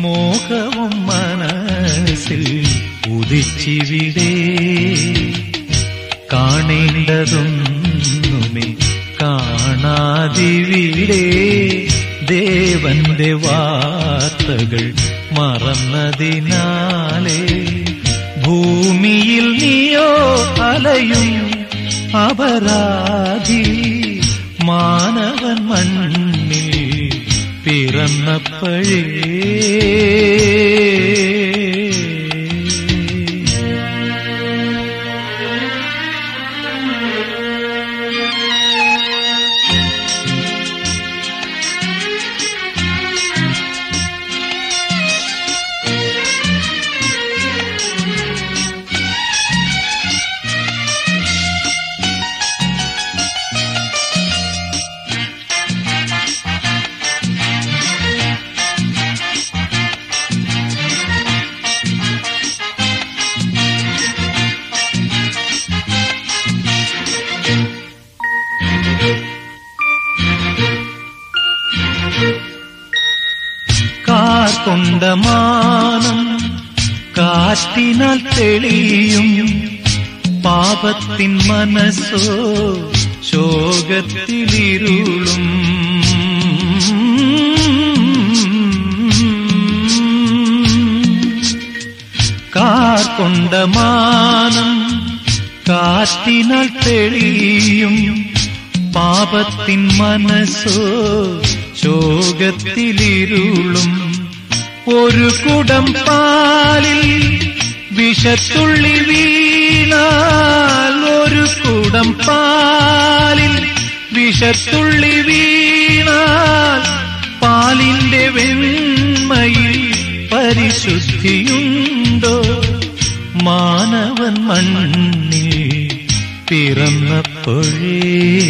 മോഹവും മനസ്സിൽ ഉദിച്ചിവിടെ കാണേണ്ടതൊന്നുമേ കാണാതിവിടെ ദേവന്റെ വാർത്തകൾ മറന്നതിനാലേ ഭൂമിയിൽ നീയോ അലയും അപരാധി മാനവൻ മണ്ണിൽ പിറന്നപ്പോഴേ കാർക്കൊണ്ട മാനം കാറ്റിനാൽ തെളിയും പാപത്തിൻ മനസ്സോ ശോകത്തിലിരുളും കാർക്കൊണ്ട മാനം കാറ്റിനാൽ തെളിയും പാപത്തിൻ മനസ്സോ ശോകത്തിലിരുളും ഒരു കുടം പാലിൽ വിഷത്തുള്ളി വീണാൽ ഒരു കുടം പാലിൽ വിഷത്തുള്ളി വീണാൽ പാലിന്റെ വെണ്മയിൽ പരിശുദ്ധിയുണ്ടോ മാനവൻ മണ്ണിൽ പിറന്നപ്പോഴേ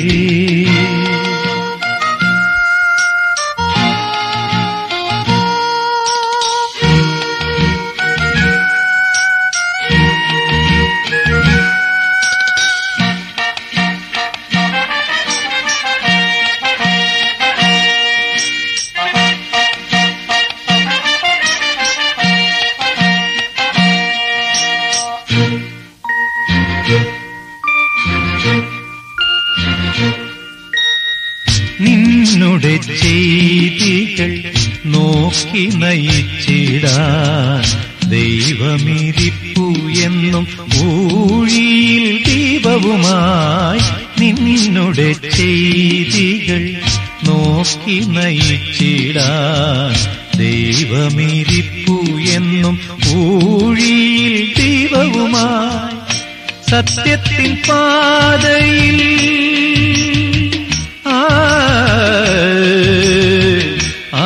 നിന്നുടെ ചെയ്തികൾ നോക്കി നയിച്ചിടാൻ ദൈവമിരിപ്പു എന്നും ഊഴിയിൽ ദീപവുമായി നിന്നുടെ ചെയ്തികൾ നോക്കി നയിച്ചിടാൻ ദൈവമിരിപ്പു എന്നും ഊഴിയിൽ ദീപവുമായി സത്യത്തിൻ പാതയിൽ ആ ആ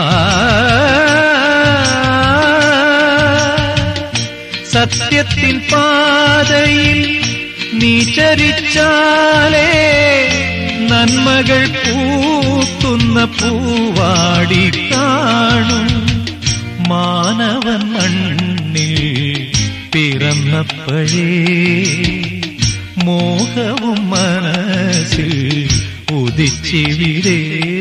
സത്യത്തിൻ പാതയിൽ നീ ചരിച്ചാലേ നന്മകൾ പൂത്തുന്ന പൂവാടി കാണും മാനവൻ മണ്ണിൽ പിറന്നപ്പോഴേ മോഹവും മനസ്സിൽ ഉദിച്ചിവിടെ